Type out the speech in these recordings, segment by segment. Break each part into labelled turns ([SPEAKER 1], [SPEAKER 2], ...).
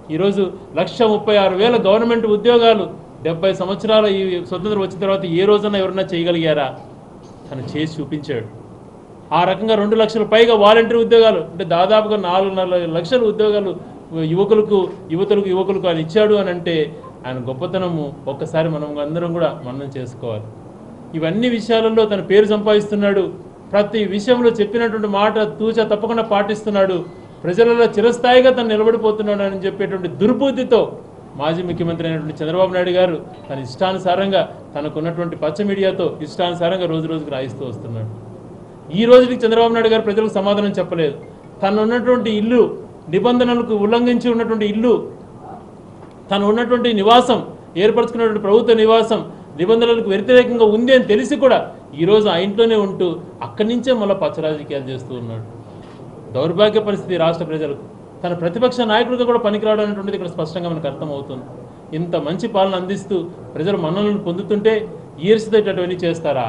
[SPEAKER 1] ఈరోజు లక్ష ముప్పై ఆరు వేల గవర్నమెంట్ ఉద్యోగాలు డెబ్బై సంవత్సరాల ఈ స్వతంత్రం వచ్చిన తర్వాత ఏ రోజన్నా ఎవరన్నా చేయగలిగారా తను చేసి చూపించాడు ఆ రకంగా రెండు లక్షల పైగా వాలంటీర్ ఉద్యోగాలు అంటే దాదాపుగా నాలుగున్నర లక్షల ఉద్యోగాలు యువకులకు యువతులకు యువకులకు ఆయన ఇచ్చాడు అని అంటే ఆయన గొప్పతనము ఒక్కసారి మనం అందరం కూడా మననం చేసుకోవాలి ఇవన్నీ విషయాలలో తన పేరు సంపాదిస్తున్నాడు ప్రతి విషయంలో చెప్పినటువంటి మాట తూచా తప్పకుండా పాటిస్తున్నాడు ప్రజలలో చిరస్థాయిగా తను నిలబడిపోతున్నాడు అని చెప్పేటువంటి దుర్బుద్ధితో మాజీ ముఖ్యమంత్రి అయినటువంటి చంద్రబాబు నాయుడు గారు తన ఇష్టానుసారంగా తనకున్నటువంటి పచ్చ మీడియాతో ఇష్టానుసారంగా రోజు రోజుకు రాయిస్తూ వస్తున్నాడు ఈ రోజుకి చంద్రబాబు నాయుడు గారు ప్రజలకు సమాధానం చెప్పలేదు తను ఉన్నటువంటి ఇల్లు నిబంధనలకు ఉల్లంఘించి ఉన్నటువంటి ఇల్లు తను ఉన్నటువంటి నివాసం ఏర్పరచుకున్నటువంటి ప్రభుత్వ నివాసం నిబంధనలకు వ్యతిరేకంగా ఉంది అని తెలిసి కూడా ఈరోజు ఆ ఇంట్లోనే ఉంటూ అక్కడి నుంచే మళ్ళీ పచ్చ రాజకీయాలు చేస్తూ ఉన్నాడు దౌర్భాగ్య పరిస్థితి రాష్ట్ర ప్రజలకు తన ప్రతిపక్ష నాయకుడిగా కూడా పనికిరావడం అనేటువంటిది ఇక్కడ స్పష్టంగా మనకు అర్థమవుతుంది ఇంత మంచి పాలన అందిస్తూ ప్రజలు మన్నలను పొందుతుంటే ఈర్సితేటటువంటి చేస్తారా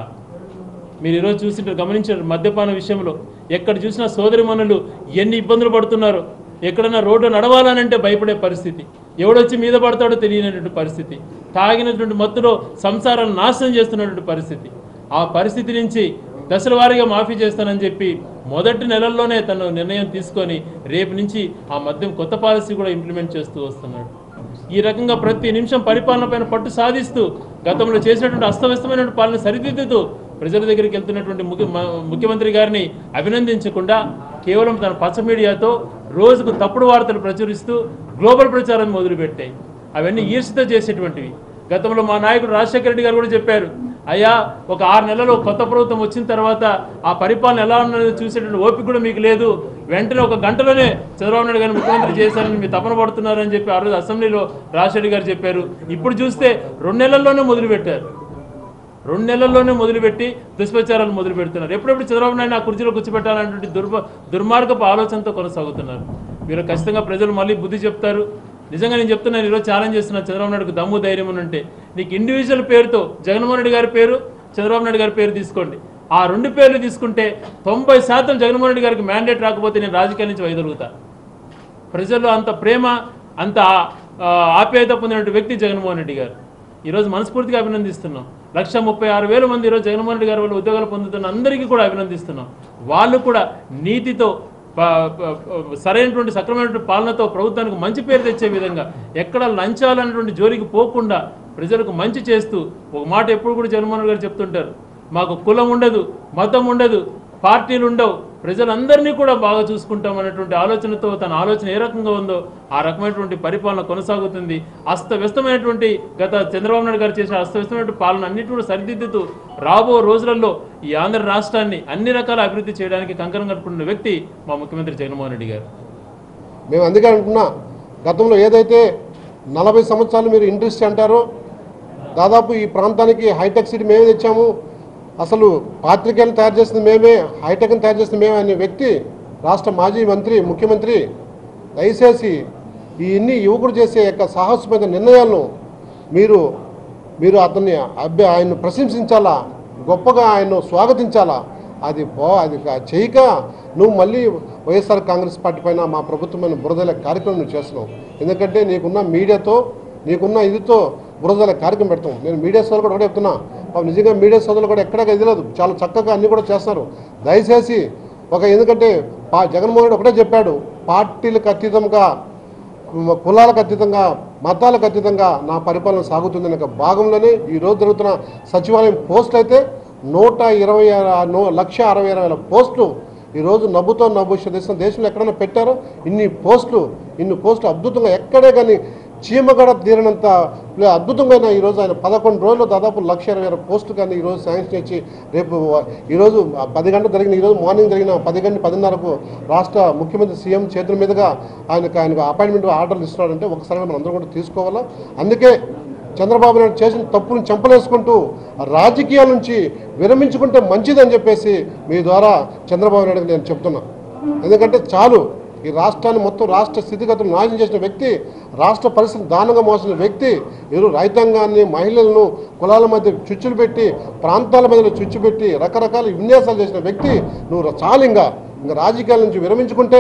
[SPEAKER 1] మీరు ఈరోజు చూసింటారు గమనించారు మద్యపాన విషయంలో ఎక్కడ చూసినా సోదరి మనులు ఎన్ని ఇబ్బందులు పడుతున్నారు ఎక్కడన్నా రోడ్డు నడవాలనంటే భయపడే పరిస్థితి ఎవడొచ్చి మీద పడతాడో తెలియనటువంటి పరిస్థితి తాగినటువంటి మత్తులో సంసారాన్ని నాశనం చేస్తున్నటువంటి పరిస్థితి ఆ పరిస్థితి నుంచి దశల వారీగా మాఫీ చేస్తానని చెప్పి మొదటి నెలల్లోనే తను నిర్ణయం తీసుకొని రేపు నుంచి ఆ మద్యం కొత్త పాలసీ కూడా ఇంప్లిమెంట్ చేస్తూ వస్తున్నాడు ఈ రకంగా ప్రతి నిమిషం పరిపాలన పైన పట్టు సాధిస్తూ గతంలో చేసినటువంటి అస్తవ్యస్తమైనటువంటి పాలన సరిదిద్దుతూ ప్రజల దగ్గరికి వెళ్తున్నటువంటి ముఖ్య మ- ముఖ్యమంత్రి గారిని అభినందించకుండా కేవలం తన పచ్చ మీడియాతో రోజుకు తప్పుడు వార్తలు ప్రచురిస్తూ గ్లోబల్ ప్రచారాన్ని మొదలుపెట్టాయి అవన్నీ ఈర్షితో చేసేటువంటివి గతంలో మా నాయకుడు రాజశేఖర రెడ్డి గారు కూడా చెప్పారు అయ్యా ఒక ఆరు నెలలు కొత్త ప్రభుత్వం వచ్చిన తర్వాత ఆ పరిపాలన ఎలా ఉన్నదో చూసేటువంటి ఓపిక కూడా మీకు లేదు వెంటనే ఒక గంటలోనే చంద్రబాబు నాయుడు గారిని ముఖ్యమంత్రి చేశారని మీరు తపన పడుతున్నారని చెప్పి ఆ రోజు అసెంబ్లీలో రాజశేఖర్ గారు చెప్పారు ఇప్పుడు చూస్తే రెండు నెలల్లోనే మొదలుపెట్టారు రెండు నెలల్లోనే మొదలుపెట్టి దుష్ప్రచారాలు మొదలు పెడుతున్నారు ఎప్పుడెప్పుడు చంద్రబాబు నాయుడు ఆ కుర్చీలో కూర్చోబెట్టాలనేటువంటి దుర్మ దుర్మార్గపు ఆలోచనతో కొనసాగుతున్నారు మీరు ఖచ్చితంగా ప్రజలు మళ్ళీ బుద్ధి చెప్తారు నిజంగా నేను చెప్తున్నాను ఈరోజు ఛాలెంజ్ చేస్తున్నాను చంద్రబాబు నాయుడుకు దమ్ము ధైర్యం అని ఉంటే నీకు ఇండివిజువల్ పేరుతో జగన్మోహన్ రెడ్డి గారి పేరు చంద్రబాబు నాయుడు గారి పేరు తీసుకోండి ఆ రెండు పేర్లు తీసుకుంటే తొంభై శాతం జగన్మోహన్ రెడ్డి గారికి మ్యాండేట్ రాకపోతే నేను రాజకీయాల నుంచి వైదొలుగుతా ప్రజల్లో అంత ప్రేమ అంత ఆ, ఆప్యాయత పొందినటువంటి వ్యక్తి జగన్మోహన్ రెడ్డి గారు ఈరోజు మనస్ఫూర్తిగా అభినందిస్తున్నాం లక్ష ముప్పై ఆరు వేల మంది ఈరోజు జగన్మోహన్ రెడ్డి గారి వల్ల ఉద్యోగాలు పొందుతున్న అందరికీ కూడా అభినందిస్తున్నాం వాళ్ళు కూడా నీతితో ప- ప- ప- సరైనటువంటి సక్రమైనటువంటి పాలనతో ప్రభుత్వానికి మంచి పేరు తెచ్చే విధంగా ఎక్కడ లంచాలన్నటువంటి జోలికి పోకుండా ప్రజలకు మంచి చేస్తూ ఒక మాట ఎప్పుడు కూడా జగన్మోహన్ రెడ్డి గారు చెప్తుంటారు మాకు కులం ఉండదు మతం ఉండదు పార్టీలు ఉండవు ప్రజలందరినీ కూడా బాగా చూసుకుంటాం అనేటువంటి ఆలోచనతో తన ఆలోచన ఏ రకంగా ఉందో ఆ రకమైనటువంటి పరిపాలన కొనసాగుతుంది అస్తవ్యస్తమైనటువంటి గత చంద్రబాబు నాయుడు గారు చేసిన అస్తవ్యస్తమైనటువంటి పాలన అన్నిటి కూడా సరిదిద్దుతూ రాబో రోజులలో ఈ ఆంధ్ర రాష్ట్రాన్ని అన్ని రకాల అభివృద్ధి చేయడానికి కంకణం కట్టుకున్న వ్యక్తి మా ముఖ్యమంత్రి జగన్మోహన్ రెడ్డి గారు
[SPEAKER 2] మేము అందుకే అంటున్నా గతంలో ఏదైతే నలభై సంవత్సరాలు మీరు ఇండస్ట్రీ అంటారో దాదాపు ఈ ప్రాంతానికి హైటెక్ సిటీ మేమే తెచ్చాము అసలు పాత్రికేయులు తయారు చేసింది మేమే హైటెక్ని తయారు చేసింది మేమే అనే వ్యక్తి రాష్ట్ర మాజీ మంత్రి ముఖ్యమంత్రి దయచేసి ఈ ఇన్ని యువకుడు చేసే యొక్క సాహసమైన నిర్ణయాలను మీరు మీరు అతన్ని అభ్య ఆయన్ను ప్రశంసించాలా గొప్పగా ఆయన్ను స్వాగతించాలా అది పో అది కా- చేయక నువ్వు మళ్ళీ వైఎస్ఆర్ కాంగ్రెస్ పార్టీ పైన మా ప్రభుత్వమైన బురదల కార్యక్రమం నువ్వు చేస్తున్నావు ఎందుకంటే నీకున్న మీడియాతో నీకున్న ఇదితో బురదల కార్యక్రమం పెడతాం నేను మీడియా సోదరులు కూడా ఒకటే చెప్తున్నా పాపం నిజంగా మీడియా సోదరులు కూడా ఎక్కడ ఎదలేదు చాలా చక్కగా అన్నీ కూడా చేస్తారు దయచేసి ఒక ఎందుకంటే పా జగన్మోహన్ రెడ్డి ఒకటే చెప్పాడు పార్టీలకు అతీతంగా మ- కులాలకు అతీతంగా మతాలకు అతీతంగా నా పరిపాలన సాగుతుందనే ఒక భాగంలోనే ఈ రోజు జరుగుతున్న సచివాలయం పోస్టులు అయితే నూట ఇరవై ఆరు- నూ లక్ష అరవై ఆరు వేల పోస్టులు ఈరోజు నవ్వుతో నవ్వు దేశం దేశంలో ఎక్కడైనా పెట్టారో ఇన్ని పోస్టులు ఇన్ని పోస్టులు అద్భుతంగా ఎక్కడే కానీ చీమగడ తీరినంత అద్భుతంగా ఈరోజు ఆయన పదకొండు రోజులు దాదాపు లక్ష ఇరవై ఆరు పోస్టులు కానీ ఈరోజు శాంక్షన్ ఇచ్చి రేపు ఈరోజు పది గంటలు జరిగిన ఈరోజు మార్నింగ్ జరిగిన పది గంట పదిన్నరకు రాష్ట్ర ముఖ్యమంత్రి సీఎం చేతుల మీదుగా ఆయనకు ఆయనకు అపాయింట్మెంట్ ఆర్డర్లు ఇస్తున్నాడంటే ఒకసారి మనం అందరం కూడా తీసుకోవాలా అందుకే చంద్రబాబు నాయుడు చేసిన తప్పును చెంపలేసుకుంటూ రాజకీయాల నుంచి విరమించుకుంటే మంచిదని చెప్పేసి మీ ద్వారా చంద్రబాబు నాయుడుకి నేను చెప్తున్నా ఎందుకంటే చాలు ఈ రాష్ట్రాన్ని మొత్తం రాష్ట్ర స్థితిగతులు నాశనం చేసిన వ్యక్తి రాష్ట్ర పరిస్థితిని దారుణంగా మోసిన వ్యక్తి ఇరు రైతాంగాన్ని మహిళలను కులాల మధ్య చుచ్చులు పెట్టి ప్రాంతాల మధ్యలో చుచ్చు పెట్టి రకరకాల విన్యాసాలు చేసిన వ్యక్తి నువ్వు చాలు ఇంకా ఇంకా రాజకీయాల నుంచి విరమించుకుంటే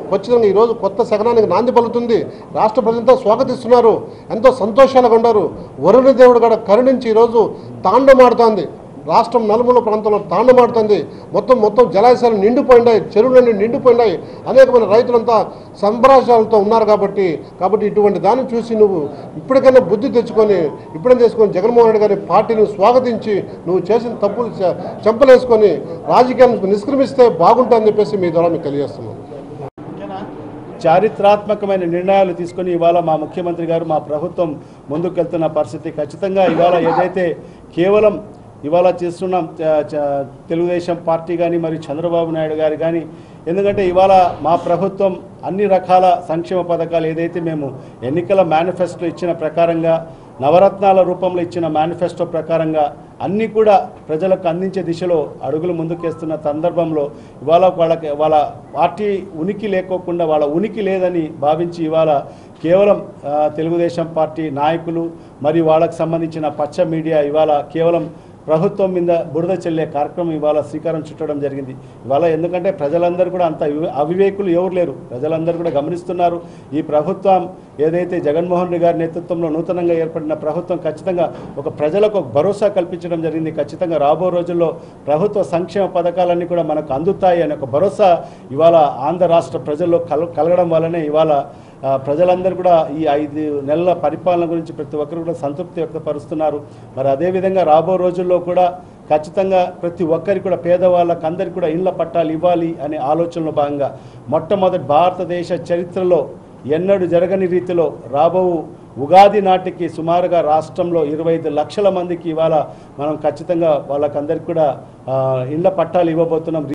[SPEAKER 2] ఖచ్చితంగా ఈరోజు కొత్త శకనానికి నాంది పలుకుతుంది రాష్ట్ర ప్రజలంతా స్వాగతిస్తున్నారు ఎంతో సంతోషాలుగా ఉన్నారు వరుణ దేవుడు కూడా కరుణించి ఈరోజు తాండమాడుతోంది రాష్ట్రం నలుమూల ప్రాంతంలో తాండమాడుతుంది మొత్తం మొత్తం జలాశయాలు నిండిపోయినాయి చెరువులన్నీ నిండిపోయినాయి అనేకమైన రైతులంతా సంబరాశాలతో ఉన్నారు కాబట్టి కాబట్టి ఇటువంటి దాన్ని చూసి నువ్వు ఇప్పటికైనా బుద్ధి తెచ్చుకొని ఇప్పుడేం చేసుకొని జగన్మోహన్ రెడ్డి గారి పార్టీని స్వాగతించి నువ్వు చేసిన తప్పులు చె- చెంపలేసుకొని రాజకీయాన్ని నిష్క్రమిస్తే బాగుంటుందని చెప్పేసి మీ ద్వారా మీకు తెలియజేస్తున్నాను
[SPEAKER 3] చారిత్రాత్మకమైన నిర్ణయాలు తీసుకొని ఇవాళ మా ముఖ్యమంత్రి గారు మా ప్రభుత్వం ముందుకెళ్తున్న పరిస్థితి ఖచ్చితంగా ఇవాళ ఏదైతే కేవలం ఇవాళ చేస్తున్నాం చ- చ- తెలుగుదేశం పార్టీ కానీ మరియు చంద్రబాబు నాయుడు గారు కానీ ఎందుకంటే ఇవాళ మా ప్రభుత్వం అన్ని రకాల సంక్షేమ పథకాలు ఏదైతే మేము ఎన్నికల మేనిఫెస్టో ఇచ్చిన ప్రకారంగా నవరత్నాల రూపంలో ఇచ్చిన మేనిఫెస్టో ప్రకారంగా అన్నీ కూడా ప్రజలకు అందించే దిశలో అడుగులు ముందుకేస్తున్న సందర్భంలో ఇవాళ వాళ్ళకి వాళ్ళ పార్టీ ఉనికి లేకోకుండా వాళ్ళ ఉనికి లేదని భావించి ఇవాళ కేవలం ఆ, తెలుగుదేశం పార్టీ నాయకులు మరియు వాళ్ళకు సంబంధించిన పచ్చ మీడియా ఇవాళ కేవలం ప్రభుత్వం మీద బురద చెల్లే కార్యక్రమం ఇవాళ శ్రీకారం చుట్టడం జరిగింది ఇవాళ ఎందుకంటే ప్రజలందరూ కూడా అంత వివే- అవివేకులు ఎవరు లేరు ప్రజలందరూ కూడా గమనిస్తున్నారు ఈ ప్రభుత్వం ఏదైతే జగన్మోహన్ రెడ్డి గారి నేతృత్వంలో నూతనంగా ఏర్పడిన ప్రభుత్వం ఖచ్చితంగా ఒక ప్రజలకు ఒక భరోసా కల్పించడం జరిగింది ఖచ్చితంగా రాబో రోజుల్లో ప్రభుత్వ సంక్షేమ పథకాలన్నీ కూడా మనకు అందుతాయి అనే ఒక భరోసా ఇవాళ ఆంధ్ర రాష్ట్ర ప్రజల్లో కల కలగడం వల్లనే ఇవాళ ఆ, ప్రజలందరూ కూడా ఈ ఐదు నెలల పరిపాలన గురించి ప్రతి ఒక్కరు కూడా సంతృప్తి వ్యక్తపరుస్తున్నారు మరి అదేవిధంగా రాబో రోజుల్లో కూడా ఖచ్చితంగా ప్రతి ఒక్కరికి కూడా పేదవాళ్ళకి అందరికీ కూడా ఇళ్ల పట్టాలు ఇవ్వాలి అనే ఆలోచనలో భాగంగా మొట్టమొదటి భారతదేశ చరిత్రలో ఎన్నడూ జరగని రీతిలో రాబో ఉగాది నాటికి సుమారుగా రాష్ట్రంలో ఇరవై ఐదు లక్షల మందికి ఇవాళ మనం ఖచ్చితంగా వాళ్ళకందరికీ కూడా ఆ, ఇళ్ల పట్టాలు ఇవ్వబోతున్నాం